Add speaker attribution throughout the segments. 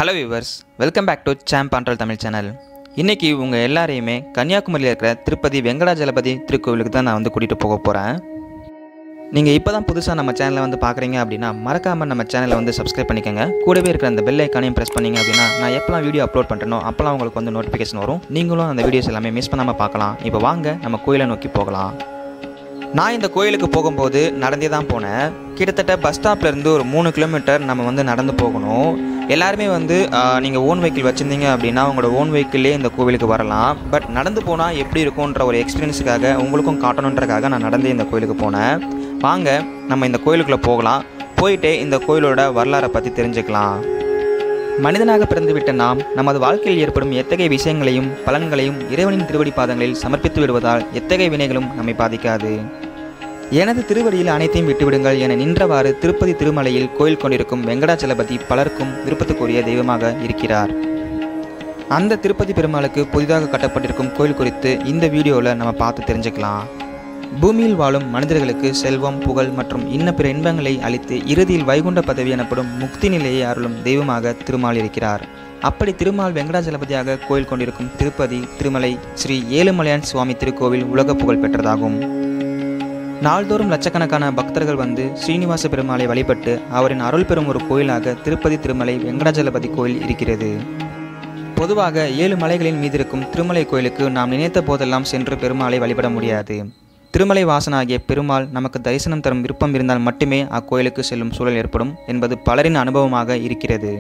Speaker 1: hello viewers welcome back to சாம்ப் ஆண்ட்ரல் Tamil channel இன்றைக்கி உங்கள் எல்லாரையுமே கன்னியாகுமரியில் இருக்கிற திருப்பதி வெங்கடாஜலபதி திருக்கோவிலுக்கு தான் நான் வந்து கூட்டிகிட்டு போக போகிறேன் நீங்கள் இப்போ தான் புதுசாக நம்ம சேனலை வந்து பார்க்குறீங்க அப்படின்னா மறக்காமல் நம்ம சேனலை வந்து சப்ஸ்கிரைப் பண்ணிக்கோங்க கூடவே இருக்கிற அந்த பெல் ஐக்கானையும் ப்ரெஸ் பண்ணிங்க அப்படின்னா நான் எப்போலாம் வீடியோ அப்லோட் பண்ணுறனோ அப்போலாம் உங்களுக்கு வந்து நோட்டிஃபிகேஷன் வரும் நீங்களும் அந்த வீடியோஸ் எல்லாமே மிஸ் பண்ணாமல் பார்க்கலாம் இப்போ வாங்க நம்ம கோயிலை நோக்கி போகலாம் நான் இந்த கோயிலுக்கு போகும்போது நடந்தே தான் போனேன் கிட்டத்தட்ட பஸ் ஸ்டாப்லேருந்து ஒரு மூணு கிலோமீட்டர் நம்ம வந்து நடந்து போகணும் எல்லாருமே வந்து நீங்கள் ஓன் வெஹிக்கிள் வச்சுருந்தீங்க அப்படின்னா உங்களோட ஓன் வெஹிக்கிள்லேயே இந்த கோவிலுக்கு வரலாம் பட் நடந்து போனால் எப்படி இருக்கும்ன்ற ஒரு எக்ஸ்பீரியன்ஸுக்காக உங்களுக்கும் காட்டணுன்றக்காக நான் நடந்தே இந்த கோயிலுக்கு போனேன் வாங்க நம்ம இந்த கோயிலுக்குள்ளே போகலாம் போயிட்டு இந்த கோயிலோட வரலாறை பற்றி தெரிஞ்சுக்கலாம் மனிதனாக பிறந்துவிட்ட நாம் நமது வாழ்க்கையில் ஏற்படும் எத்தகைய விஷயங்களையும் பலன்களையும் இறைவனின் திருவடி பாதங்களில் சமர்ப்பித்து விடுவதால் எத்தகைய வினைகளும் நம்மை பாதிக்காது எனது திருவடியில் அனைத்தையும் விட்டுவிடுங்கள் என நின்றவாறு திருப்பதி திருமலையில் கோயில் கொண்டிருக்கும் வெங்கடாச்சலபதி பலருக்கும் விருப்பத்துக்குரிய தெய்வமாக இருக்கிறார் அந்த திருப்பதி பெருமாளுக்கு புதிதாக கட்டப்பட்டிருக்கும் கோயில் குறித்து இந்த வீடியோவில் நம்ம பார்த்து தெரிஞ்சுக்கலாம் பூமியில் வாழும் மனிதர்களுக்கு செல்வம் புகழ் மற்றும் இன்ன பிற இன்பங்களை அளித்து இறுதியில் வைகுண்ட பதவி எனப்படும் முக்தி நிலையை அருளும் தெய்வமாக திருமால் இருக்கிறார் அப்படி திருமால் வெங்கடாஜலபதியாக கோயில் கொண்டிருக்கும் திருப்பதி திருமலை ஸ்ரீ ஏழுமலையான் சுவாமி திருக்கோவில் உலக புகழ் பெற்றதாகும் நாள்தோறும் லட்சக்கணக்கான பக்தர்கள் வந்து ஸ்ரீனிவாச பெருமாளை வழிபட்டு அவரின் அருள் பெறும் ஒரு கோயிலாக திருப்பதி திருமலை வெங்கடாஜலபதி கோயில் இருக்கிறது பொதுவாக ஏழு மலைகளின் மீது இருக்கும் திருமலை கோயிலுக்கு நாம் நினைத்த போதெல்லாம் சென்று பெருமாளை வழிபட முடியாது திருமலை வாசனாகிய பெருமாள் நமக்கு தரிசனம் தரும் விருப்பம் இருந்தால் மட்டுமே அக்கோயிலுக்கு செல்லும் சூழல் ஏற்படும் என்பது பலரின் அனுபவமாக இருக்கிறது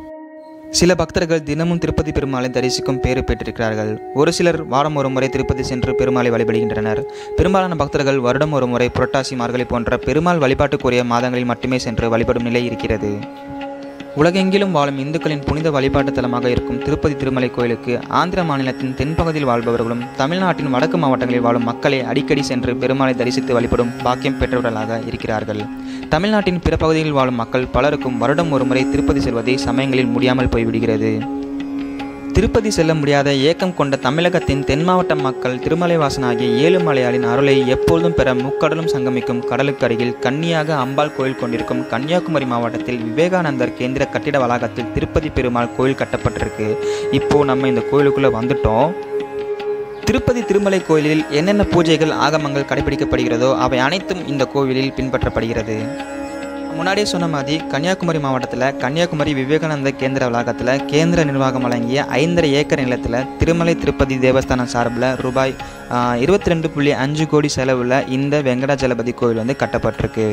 Speaker 1: சில பக்தர்கள் தினமும் திருப்பதி பெருமாளை தரிசிக்கும் பேறு பெற்றிருக்கிறார்கள் ஒரு சிலர் வாரம் ஒரு முறை திருப்பதி சென்று பெருமாளை வழிபடுகின்றனர் பெரும்பாலான பக்தர்கள் வருடம் ஒரு முறை புரட்டாசி மார்கழி போன்ற பெருமாள் வழிபாட்டுக்குரிய மாதங்களில் மட்டுமே சென்று வழிபடும் நிலை இருக்கிறது உலகெங்கிலும் வாழும் இந்துக்களின் புனித வழிபாட்டு தலமாக இருக்கும் திருப்பதி திருமலை கோயிலுக்கு ஆந்திர மாநிலத்தின் தென்பகுதியில் வாழ்பவர்களும் தமிழ்நாட்டின் வடக்கு மாவட்டங்களில் வாழும் மக்களை அடிக்கடி சென்று பெருமாளை தரிசித்து வழிபடும் பாக்கியம் பெற்றவர்களாக இருக்கிறார்கள் தமிழ்நாட்டின் பிற பகுதிகளில் வாழும் மக்கள் பலருக்கும் வருடம் ஒரு முறை திருப்பதி செல்வதை சமயங்களில் முடியாமல் போய்விடுகிறது திருப்பதி செல்ல முடியாத ஏக்கம் கொண்ட தமிழகத்தின் தென் மாவட்ட மக்கள் திருமலை வாசனாகிய ஏழுமலையாளின் அருளை எப்பொழுதும் பெற முக்கடலும் சங்கமிக்கும் கடலுக்கு அருகில் கன்னியாக அம்பாள் கோயில் கொண்டிருக்கும் கன்னியாகுமரி மாவட்டத்தில் விவேகானந்தர் கேந்திர கட்டிட வளாகத்தில் திருப்பதி பெருமாள் கோயில் கட்டப்பட்டிருக்கு இப்போ நம்ம இந்த கோயிலுக்குள்ளே வந்துட்டோம் திருப்பதி திருமலை கோயிலில் என்னென்ன பூஜைகள் ஆகமங்கள் கடைபிடிக்கப்படுகிறதோ அவை அனைத்தும் இந்த கோவிலில் பின்பற்றப்படுகிறது முன்னாடியே சொன்ன மாதிரி கன்னியாகுமரி மாவட்டத்தில் கன்னியாகுமரி விவேகானந்த கேந்திர வளாகத்தில் கேந்திர நிர்வாகம் வழங்கிய ஐந்தரை ஏக்கர் நிலத்தில் திருமலை திருப்பதி தேவஸ்தானம் சார்பில் ரூபாய் இருபத்தி ரெண்டு புள்ளி அஞ்சு கோடி செலவில் இந்த வெங்கடாஜலபதி கோயில் வந்து கட்டப்பட்டிருக்கு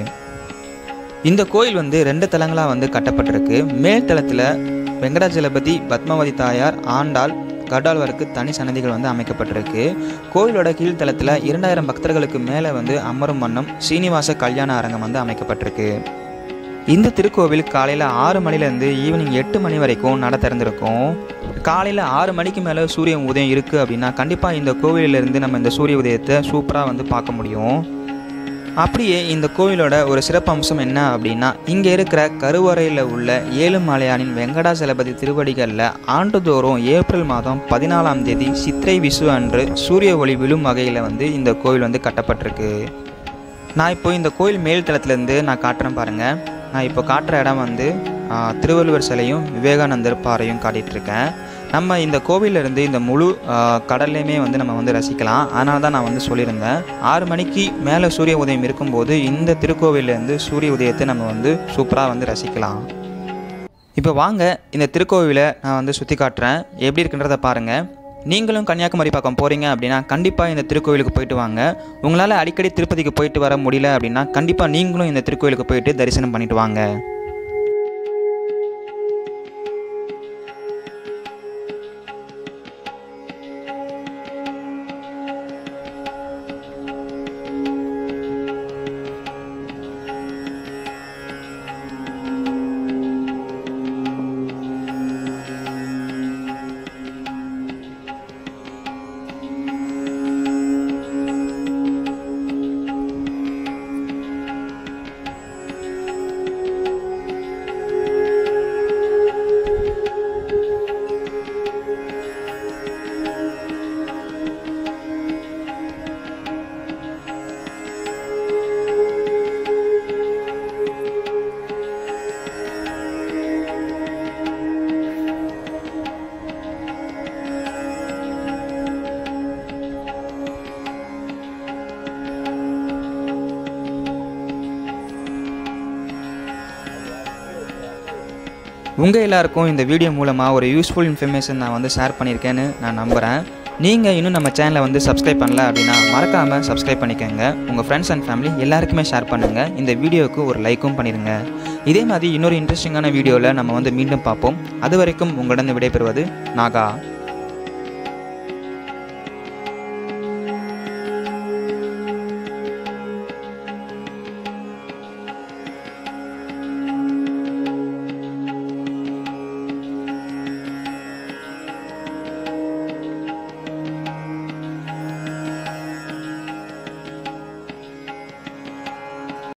Speaker 1: இந்த கோயில் வந்து ரெண்டு தலங்களாக வந்து கட்டப்பட்டிருக்கு மேல் தளத்தில் வெங்கடாஜலபதி பத்மாவதி தாயார் ஆண்டாள் கடாழ்வருக்கு தனி சன்னதிகள் வந்து அமைக்கப்பட்டிருக்கு கோயிலோட கீழ்த்தளத்தில் இரண்டாயிரம் பக்தர்களுக்கு மேலே வந்து அமரும் வண்ணம் ஸ்ரீனிவாச கல்யாண அரங்கம் வந்து அமைக்கப்பட்டிருக்கு இந்த திருக்கோவில் காலையில் ஆறு மணிலேருந்து ஈவினிங் எட்டு மணி வரைக்கும் நட திறந்திருக்கும் காலையில் ஆறு மணிக்கு மேலே சூரிய உதயம் இருக்குது அப்படின்னா கண்டிப்பாக இந்த கோவிலிருந்து நம்ம இந்த சூரிய உதயத்தை சூப்பராக வந்து பார்க்க முடியும் அப்படியே இந்த கோவிலோட ஒரு சிறப்பு அம்சம் என்ன அப்படின்னா இங்கே இருக்கிற கருவறையில் உள்ள ஏழுமலையானின் வெங்கடாசலபதி திருவடிகளில் ஆண்டுதோறும் ஏப்ரல் மாதம் பதினாலாம் தேதி சித்திரை விசு அன்று சூரிய ஒளி விழும் வகையில் வந்து இந்த கோவில் வந்து கட்டப்பட்டிருக்கு நான் இப்போ இந்த கோயில் மேல் தளத்துலேருந்து நான் காட்டுறேன் பாருங்கள் நான் இப்போ காட்டுற இடம் வந்து திருவள்ளுவர் சிலையும் விவேகானந்தர் பாறையும் காட்டிகிட்ருக்கேன் நம்ம இந்த கோவிலிருந்து இந்த முழு கடல்லையுமே வந்து நம்ம வந்து ரசிக்கலாம் அதனால தான் நான் வந்து சொல்லியிருந்தேன் ஆறு மணிக்கு மேலே சூரிய உதயம் இருக்கும்போது இந்த திருக்கோவிலேருந்து சூரிய உதயத்தை நம்ம வந்து சூப்பராக வந்து ரசிக்கலாம் இப்போ வாங்க இந்த திருக்கோவிலை நான் வந்து சுற்றி காட்டுறேன் எப்படி இருக்குன்றதை பாருங்கள் நீங்களும் கன்னியாகுமரி பக்கம் போகிறீங்க அப்படின்னா கண்டிப்பாக இந்த திருக்கோவிலுக்கு போயிட்டு வாங்க உங்களால் அடிக்கடி திருப்பதிக்கு போயிட்டு வர முடியல அப்படின்னா கண்டிப்பாக நீங்களும் இந்த திருக்கோவிலுக்கு போயிட்டு தரிசனம் பண்ணிட்டு வாங்க உங்கள் எல்லாருக்கும் இந்த வீடியோ மூலமாக ஒரு யூஸ்ஃபுல் இன்ஃபர்மேஷன் நான் வந்து ஷேர் பண்ணியிருக்கேன்னு நான் நம்புகிறேன் நீங்கள் இன்னும் நம்ம சேனலை வந்து சப்ஸ்கிரைப் பண்ணல அப்படின்னா மறக்காமல் சப்ஸ்கிரைப் பண்ணிக்கோங்க உங்கள் ஃப்ரெண்ட்ஸ் அண்ட் ஃபேமிலி எல்லாருக்குமே ஷேர் பண்ணுங்கள் இந்த வீடியோவுக்கு ஒரு லைக்கும் பண்ணிடுங்க இதே மாதிரி இன்னொரு இன்ட்ரெஸ்டிங்கான வீடியோவில் நம்ம வந்து மீண்டும் பார்ப்போம் அது வரைக்கும் உங்களிடம் விடைபெறுவது நாகா